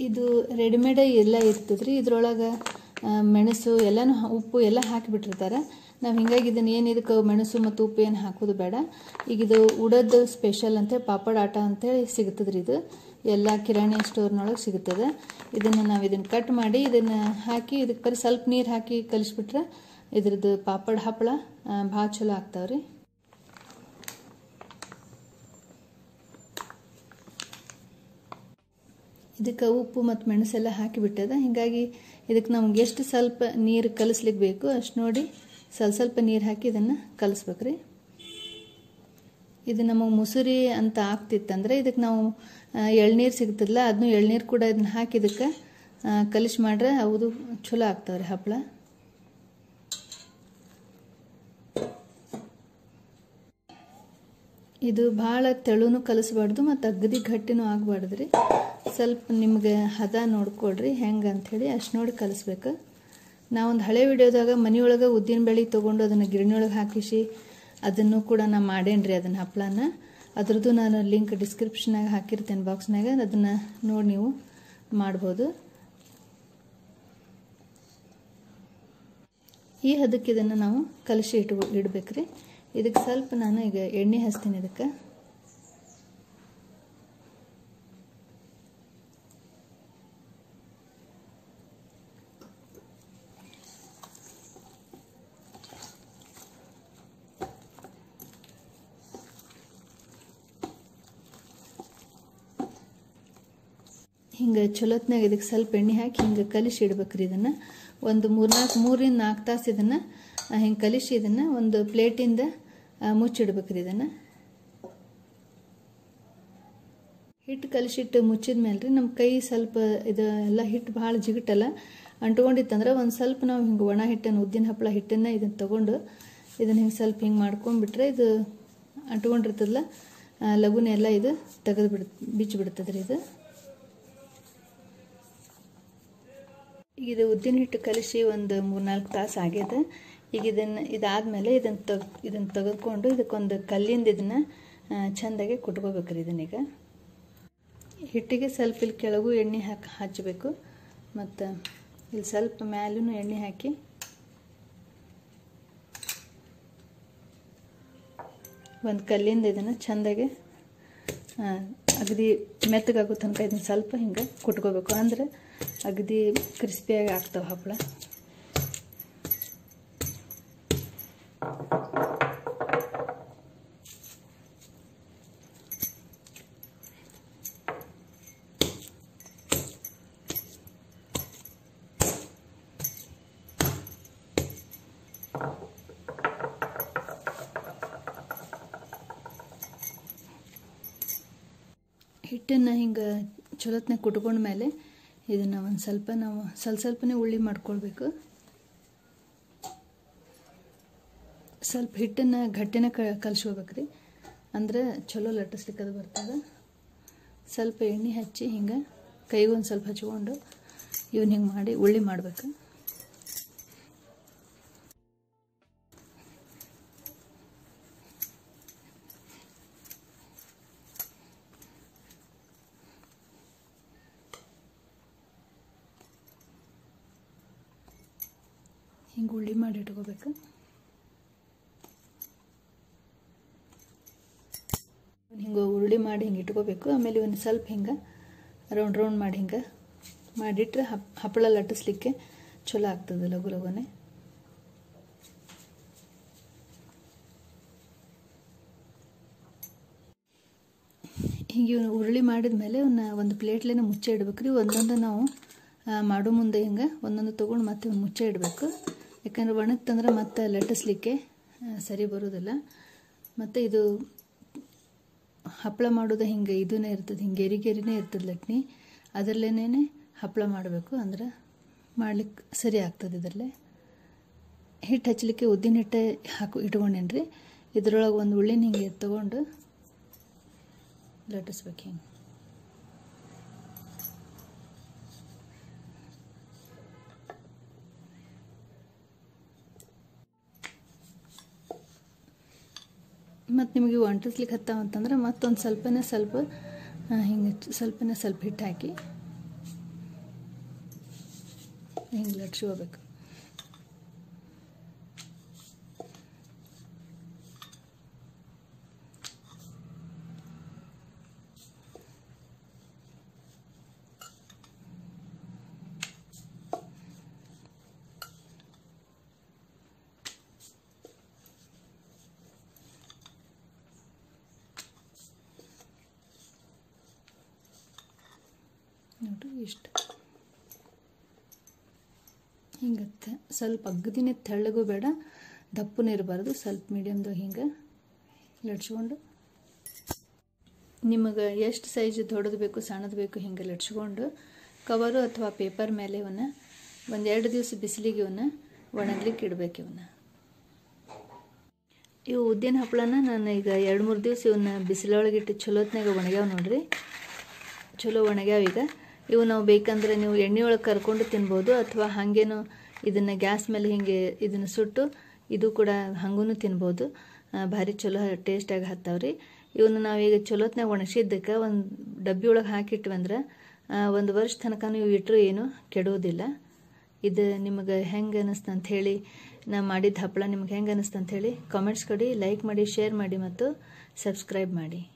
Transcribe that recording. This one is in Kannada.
ಇದು ರೆಡಿಮೇಡ್ ಎಲ್ಲ ಇರ್ತದ್ರಿ ಇದ್ರೊಳಗೆ ಮೆಣಸು ಎಲ್ಲನೂ ಹಾ- ಉಪ್ಪು ಎಲ್ಲ ಹಾಕಿಬಿಟ್ಟಿರ್ತಾರೆ ನಾವು ಹಿಂಗಾಗಿ ಇದನ್ನು ಏನು ಇದಕ್ಕೆ ಮೆಣಸು ಮತ್ತು ಉಪ್ಪು ಏನು ಹಾಕೋದು ಬೇಡ ಈಗ ಇದು ಉಡೋದು ಸ್ಪೆಷಲ್ ಅಂತೇಳಿ ಪಾಪಡ್ ಆಟ ಅಂತೇಳಿ ಸಿಗ್ತದ್ರಿ ಇದು ಎಲ್ಲ ಕಿರಾಣಿ ಸ್ಟೋರ್ನೊಳಗೆ ಸಿಗುತ್ತದೆ ಇದನ್ನು ನಾವು ಇದನ್ನು ಕಟ್ ಮಾಡಿ ಇದನ್ನು ಹಾಕಿ ಇದಕ್ಕೆ ಬರೀ ಸ್ವಲ್ಪ ನೀರು ಹಾಕಿ ಕಲಿಸ್ಬಿಟ್ರೆ ಇದ್ರದ್ದು ಪಾಪಡ್ ಹಪ್ಪಳ ಭಾಳ ಚಲೋ ಆಗ್ತಾವ್ರಿ ಇದಕ್ಕೆ ಉಪ್ಪು ಮತ್ತು ಮೆಣಸೆಲ್ಲ ಹಾಕಿಬಿಟ್ಟದ ಹೀಗಾಗಿ ಇದಕ್ಕೆ ನಮ್ಗೆ ಎಷ್ಟು ಸ್ವಲ್ಪ ನೀರು ಕಲಿಸ್ಲಿಕ್ಕೆ ಬೇಕು ಅಷ್ಟು ನೋಡಿ ಸ್ವಲ್ಪ ಸ್ವಲ್ಪ ನೀರು ಹಾಕಿ ಇದನ್ನು ಕಲಿಸ್ಬೇಕ್ರಿ ಇದು ನಮಗೆ ಮುಸುರಿ ಅಂತ ಆಗ್ತಿತ್ತಂದ್ರೆ ಇದಕ್ಕೆ ನಾವು ಎಳ್ನೀರು ಸಿಗ್ತದಲ್ಲ ಅದನ್ನು ಎಳ್ನೀರು ಕೂಡ ಇದನ್ನ ಹಾಕಿ ಇದಕ್ಕೆ ಕಲಿಸಿ ಮಾಡ್ರೆ ಹೌದು ಚಲೋ ಆಗ್ತಾವ್ರಿ ಹಪ್ಪಳ ಇದು ಭಾಳ ತೆಳುನು ಕಲಿಸ್ಬಾರ್ದು ಮತ್ತು ಅಗದಿ ಗಟ್ಟಿನೂ ಆಗಬಾರ್ದು ರೀ ಸ್ವಲ್ಪ ನಿಮ್ಗೆ ಹದ ನೋಡ್ಕೊಳ್ರಿ ಹೆಂಗೆ ಅಂಥೇಳಿ ಅಷ್ಟು ನೋಡಿ ಕಲಿಸ್ಬೇಕು ನಾವೊಂದು ಹಳೆ ವಿಡಿಯೋದಾಗ ಮನೆಯೊಳಗೆ ಉದ್ದಿನ ಬೇಳೆ ತೊಗೊಂಡು ಅದನ್ನು ಗಿರಣಿಯೊಳಗೆ ಹಾಕಿಸಿ ಅದನ್ನು ಕೂಡ ನಾ ಮಾಡೇನ್ರಿ ಅದನ್ನು ಹಪ್ಪಳನ ಅದ್ರದ್ದು ನಾನು ಲಿಂಕ್ ಡಿಸ್ಕ್ರಿಪ್ಷನಾಗ ಹಾಕಿರ್ತೇನೆ ಬಾಕ್ಸ್ನಾಗ ಅದನ್ನು ನೋಡಿ ನೀವು ಮಾಡ್ಬೋದು ಈ ಹದಕ್ಕೆ ಇದನ್ನು ನಾವು ಕಲಸಿ ಇಟ್ಟು ಇಡ್ಬೇಕ್ರಿ ಇದಕ್ಕೆ ಸ್ವಲ್ಪ ನಾನು ಈಗ ಎಣ್ಣೆ ಹಚ್ತೀನಿ ಇದಕ್ಕೆ ಹಿಂಗೆ ಚಲೋತ್ನಾಗ ಇದಕ್ಕೆ ಸ್ವಲ್ಪ ಎಣ್ಣೆ ಹಾಕಿ ಹಿಂಗೆ ಕಲಿಸಿ ಇಡ್ಬೇಕ್ರಿ ಇದನ್ನು ಒಂದು ಮೂರ್ನಾಲ್ಕು ಮೂರಿಂದ ನಾಲ್ಕು ತಾಸು ಇದನ್ನು ಹಿಂಗೆ ಕಲಿಸಿ ಇದನ್ನು ಒಂದು ಪ್ಲೇಟಿಂದ ಮುಚ್ಚಿಡ್ಬೇಕ್ರಿ ಇದನ್ನು ಹಿಟ್ಟು ಕಲಿಸಿಟ್ಟು ಮುಚ್ಚಿದ ಮೇಲೆ ರೀ ನಮ್ಮ ಕೈ ಸ್ವಲ್ಪ ಇದು ಎಲ್ಲ ಹಿಟ್ಟು ಭಾಳ ಜಿಗುಟಲ್ಲ ಅಂಟ್ಕೊಂಡಿತ್ತಂದ್ರೆ ಒಂದು ಸ್ವಲ್ಪ ನಾವು ಹಿಂಗೆ ಒಣ ಹಿಟ್ಟನ್ನು ಉದ್ದಿನ ಹಪ್ಪಳ ಹಿಟ್ಟನ್ನು ಇದನ್ನು ತೊಗೊಂಡು ಇದನ್ನು ಹಿಂಗೆ ಸ್ವಲ್ಪ ಹಿಂಗೆ ಮಾಡ್ಕೊಂಡ್ಬಿಟ್ರೆ ಇದು ಅಂಟ್ಕೊಂಡಿರ್ತದಲ್ಲ ಲಘುನ ಎಲ್ಲ ಇದು ತೆಗೆದು ಬಿಡ್ ಬಿಚ್ಚಿ ಬಿಡ್ತದೆ ರೀ ಇದು ಈಗ ಇದು ಉದ್ದಿನ ಹಿಟ್ಟು ಕಲಿಸಿ ಒಂದು ಮೂರ್ನಾಲ್ಕು ತಾಸು ಆಗ್ಯದ ಈಗ ಇದನ್ನು ಇದಾದಮೇಲೆ ಇದನ್ನು ತೆಗ್ ಇದನ್ನು ತೆಗೆದುಕೊಂಡು ಇದಕ್ಕೊಂದು ಕಲ್ಲಿಂದ ಇದನ್ನು ಚೆಂದಾಗೆ ಕುಟ್ಕೋಬೇಕ್ರಿ ಇದನ್ನೀಗ ಹಿಟ್ಟಿಗೆ ಸ್ವಲ್ಪ ಇಲ್ಲಿ ಕೆಳಗೂ ಎಣ್ಣೆ ಹಾಕಿ ಹಚ್ಚಬೇಕು ಮತ್ತು ಇಲ್ಲಿ ಸ್ವಲ್ಪ ಮ್ಯಾಲೂ ಎಣ್ಣೆ ಹಾಕಿ ಒಂದು ಕಲ್ಲಿಂದ ಇದನ್ನು ಚೆಂದಾಗೆ ಅಗದಿ ಮೆತ್ತಗಾಗೋ ತನಕ ಇದನ್ನು ಸ್ವಲ್ಪ ಹಿಂಗೆ ಕುಟ್ಕೋಬೇಕು ಅಂದ್ರೆ ಅಗದಿ ಕ್ರಿಸ್ಪಿಯಾಗಿ ಆಗ್ತಾವೆ ಹಪ್ಪಳ ಹಿಟ್ಟನ್ನು ಹಿಂಗೆ ಚಲೋತ್ನಾಗ ಕುಟ್ಕೊಂಡ ಮೇಲೆ ಇದನ್ನು ಒಂದು ಸ್ವಲ್ಪ ನಾವು ಸ್ವಲ್ಪ ಸ್ವಲ್ಪನೇ ಉಳ್ಳಿ ಮಾಡ್ಕೊಳ್ಬೇಕು ಸ್ವಲ್ಪ ಹಿಟ್ಟನ್ನು ಗಟ್ಟಿನ ಕ ಕಲ್ಸ್ಕೋಬೇಕ್ರಿ ಅಂದ್ರೆ ಚಲೋ ಲಟ್ಟಿಸ್ಲಿಕ್ಕೆ ಅದು ಬರ್ತದೆ ಸ್ವಲ್ಪ ಎಣ್ಣೆ ಹಚ್ಚಿ ಹಿಂಗೆ ಕೈಗೆ ಒಂದು ಸ್ವಲ್ಪ ಹಚ್ಕೊಂಡು ಇವನ್ನ ಹಿಂಗೆ ಮಾಡಿ ಉಳ್ಳಿ ಮಾಡ್ಬೇಕು ಹಿಂಗೆ ಉಳ್ಳಿ ಮಾಡಿ ಇಟ್ಕೋಬೇಕು ಹಿಂಗೆ ಉರುಳಿ ಮಾಡಿ ಹಿಂಗೆ ಇಟ್ಕೋಬೇಕು ಆಮೇಲೆ ಒಂದು ಸ್ವಲ್ಪ ಹಿಂಗೆ ರೌಂಡ್ ರೌಂಡ್ ಮಾಡಿ ಹಿಂಗೆ ಮಾಡಿಟ್ರೆ ಹಪ್ ಹಪ್ಪಳ ಲಟ್ಟಿಸ್ಲಿಕ್ಕೆ ಚಲೋ ಆಗ್ತದೆ ಲಘು ಲಘುನೆ ಹೀಗೆ ಇವ್ನ ಉರುಳಿ ಮಾಡಿದ ಮೇಲೆ ಅವನ್ನ ಒಂದು ಪ್ಲೇಟ್ಲೇನೆ ಮುಚ್ಚೆ ಇಡ್ಬೇಕ್ರಿ ಒಂದೊಂದು ನಾವು ಮಾಡೋ ಮುಂದೆ ಹಿಂಗೆ ಒಂದೊಂದು ತೊಗೊಂಡು ಮತ್ತೆ ಮುಚ್ಚೆ ಇಡಬೇಕು ಯಾಕಂದ್ರೆ ಒಣಗ್ತಂದ್ರೆ ಮತ್ತೆ ಲಟ್ಟಿಸ್ಲಿಕ್ಕೆ ಸರಿ ಬರೋದಿಲ್ಲ ಮತ್ತು ಇದು ಹಪ್ಪಳ ಮಾಡೋದು ಹಿಂಗೆ ಇದನ್ನೇ ಇರ್ತದೆ ಹಿಂಗೆ ಗೆರಿಗೆರಿನೇ ಇರ್ತದೆ ಲಟ್ನಿ ಅದರಲ್ಲೇನೇ ಹಪ್ಪಳ ಮಾಡಬೇಕು ಅಂದ್ರೆ ಮಾಡ್ಲಿಕ್ಕೆ ಸರಿ ಆಗ್ತದೆ ಇದರಲ್ಲೇ ಹಿಟ್ಟು ಹಚ್ಚಲಿಕ್ಕೆ ಉದ್ದಿನ ಹಿಟ್ಟೆ ಹಾಕು ಇಟ್ಕೊಂಡೇನಿ ರೀ ಇದ್ರೊಳಗೆ ಒಂದು ಉಳ್ಳಿನ ಹಿಂಗೆ ತೊಗೊಂಡು ಲಟ್ಟಿಸ್ಬೇಕು ಹಿಂಗೆ ಮತ್ತು ನಿಮಗೆ ಅಂಟಿಸ್ಲಿಕ್ಕೆ ಹತ್ತಾವ ಅಂತಂದ್ರೆ ಮತ್ತೊಂದು ಸ್ವಲ್ಪನೇ ಸ್ವಲ್ಪ ಹಿಂಗೆ ಸ್ವಲ್ಪನೇ ಸ್ವಲ್ಪ ಹಿಟ್ಟು ಹಾಕಿ ಹಿಂಗೆ ಲಟ್ಸ್ಕೋಬೇಕು ನೋಡು ಇಷ್ಟು ಹಿಂಗತ್ತೆ ಸ್ವಲ್ಪ ಅಗ್ದಿನೇ ತೆಳ್ಳಗೂ ಬೇಡ ದಪ್ಪನೂ ಇರಬಾರ್ದು ಸ್ವಲ್ಪ ಮೀಡಿಯಮ್ದು ಹಿಂಗೆ ಲಟ್ಸ್ಕೊಂಡು ನಿಮಗೆ ಎಷ್ಟು ಸೈಜ್ ದೊಡ್ಡದು ಬೇಕು ಸಣ್ಣದು ಬೇಕು ಹಿಂಗೆ ಲಟ್ಸ್ಕೊಂಡು ಕವರು ಅಥವಾ ಪೇಪರ್ ಮೇಲೆ ಇವನ್ನ ಒಂದು ಎರಡು ದಿವಸ ಬಿಸಿಲಿಗೆ ಇವನ್ನ ಒಣಗ್ಲಿಕ್ಕೆ ಇಡಬೇಕು ಇವನ್ನ ಇವು ಉದ್ದಿನ ಹಪ್ಪಳನ ನಾನು ಈಗ ಎರಡು ಮೂರು ದಿವಸ ಇವನ್ನ ಬಿಸಿಲೊಳಗಿಟ್ಟು ಚಲೋತ್ನಾಗ ಒಣಗ್ಯಾವ ನೋಡ್ರಿ ಚಲೋ ಒಣಗ್ಯಾವ ಈಗ ಇವು ನಾವು ಬೇಕಂದ್ರೆ ನೀವು ಎಣ್ಣೆ ಒಳಗೆ ಕರ್ಕೊಂಡು ತಿನ್ಬೋದು ಅಥವಾ ಹಾಗೇನು ಇದನ್ನು ಗ್ಯಾಸ್ ಮೇಲೆ ಹಿಂಗೆ ಇದನ್ನು ಸುಟ್ಟು ಇದು ಕೂಡ ಹಂಗೂ ತಿನ್ಬೋದು ಆ, ಭಾರಿ ಚಲೋ ಟೇಸ್ಟಾಗಿ ಹತ್ತಾವ್ರಿ ಇವನ್ನ ನಾವೀಗ ಚಲೋತ್ನಾಗ ಒಣಗಿಸಿದ್ದಕ್ಕೆ ಒಂದು ಡಬ್ಬಿ ಒಳಗೆ ಹಾಕಿಟ್ವಂದ್ರೆ ಒಂದು ವರ್ಷ ತನಕ ನೀವು ಇಟ್ಟರು ಏನು ಕೆಡೋದಿಲ್ಲ ಇದು ನಿಮಗೆ ಹೆಂಗೆ ಅನ್ನಿಸ್ತು ಅಂತ ಹೇಳಿ ನಾ ಮಾಡಿದ ಹಪ್ಪಳ ನಿಮ್ಗೆ ಹೆಂಗೆ ಅನ್ನಿಸ್ತು ಅಂತ ಹೇಳಿ ಕಾಮೆಂಟ್ಸ್ ಕೊಡಿ ಲೈಕ್ ಮಾಡಿ ಶೇರ್ ಮಾಡಿ ಮತ್ತು ಸಬ್ಸ್ಕ್ರೈಬ್ ಮಾಡಿ